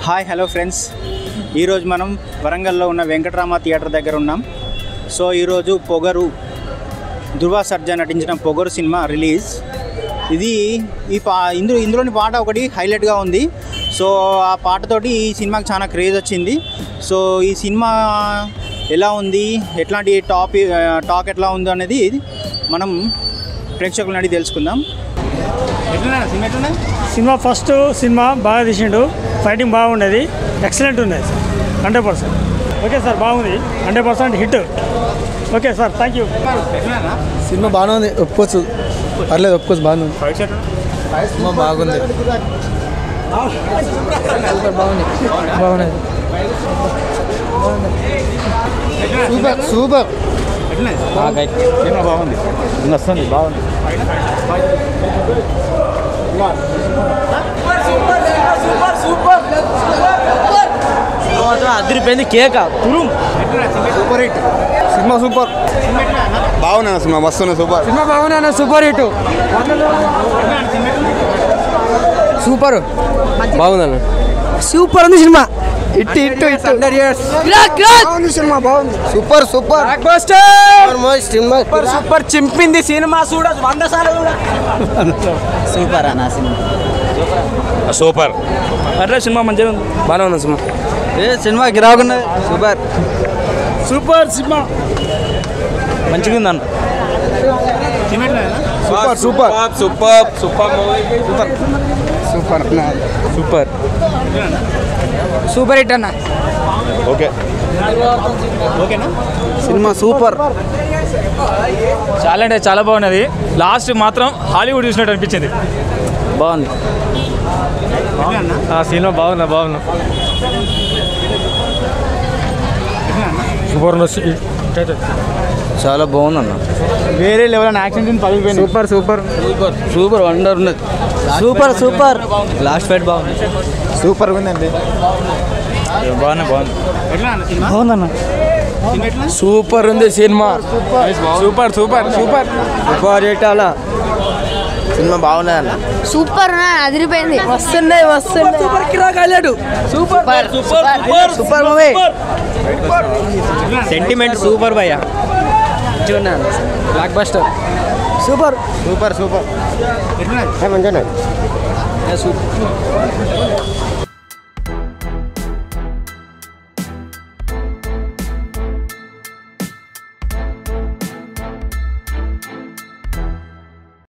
hi hello friends ఈరోజు మనం వరంగల్లో ఉన్న వెంకటరామ థియేటర్ దగ్గర ఉన్నాం సో ఈరోజు పొగరు ధృవ సర్జా నటించిన పొగరు సినిమా రిలీజ్ ఇది ఈ పా ఇందులో ఇందులోని పాట ఒకటి హైలైట్గా ఉంది సో ఆ పాటతోటి ఈ సినిమాకి చాలా క్రేజ్ వచ్చింది సో ఈ సినిమా ఎలా ఉంది ఎట్లాంటి టాప్ టాక్ ఎట్లా ఉందో అనేది మనం ప్రేక్షకులను అడిగి తెలుసుకుందాం ఎట్లా సినిమా ఎట్లున్నా సినిమా ఫస్ట్ సినిమా బాగా తీసిండు ఫైటింగ్ బాగుండేది ఎక్సలెంట్ ఉన్నది sir hundred percent okay sir బాగుంది hundred percent hit okay sir thank you ఎట్లా సినిమా బాగానే ఉంది ఒప్పుకోవచ్చు పర్లేదు ఒప్పుకోవచ్చు బాగానే ఉంది సినిమా బాగుంది సూపర్ బాగుంది బాగున్నది సూపర్ సూపర్ సినిమా బాగుంది వస్తుంది బాగుంది అదిరిపోయింది కేక సూపర్ హిట్ సినిమా సూపర్ బాగున్నా సినిమా మస్తున్నా సూపర్ సినిమా బాగున్నా సూపర్ హిట్ సూపర్ బాగుందన్న సూపర్ ఉంది సినిమా హిట్ హిట్ హిట్ బాగుంది సినిమా బాగుంది సూపర్ సూపర్ సినిమా సూపర్ చింపింది సినిమా చూడ వంద సార్లు సూపర్ అన్న సినిమా సూపర్ అట్లా సినిమా మంచిగా ఉంది బాగానే ఉంది సినిమా ఏ సినిమా గిరాకున్నది సూపర్ సూపర్ సినిమా మంచిగా ఉంది అన్న super super super super super super super hit అన్న ఓకే ఓకేనా సినిమా సూపర్ చాలా అంటే చాలా బాగున్నది లాస్ట్ మాత్రం హాలీవుడ్ చూసినట్టు అనిపించింది బాగుంది ఆ సినిమా బాగున్నా బాగున్నా సూపర్ చాలా బాగుంది అన్న వేరే లెవెల్ యాక్సిడెంట్ పగిలిపోయింది super super super super wonder ఉన్నది సూపర్ సూపర్ లాస్ట్ ఫైట్ బాగుంది సూపర్ ఉందండి బాగున్నా బాగుంది ఎట్లా అన్న సినిమా బాగుందన్న సినిమా ఎట్లా సూపర్ ఉంది cinema super super super super hit అలా సినిమా బాగున్నది అన్న సూపర్ నా అదిరిపోయింది వస్తున్నాయి వస్తున్నాయి సూపర్ కిరాక్ highlight super super super movie sentiment super భయ్య blockbuster super super super ఎట్లా మంచిగా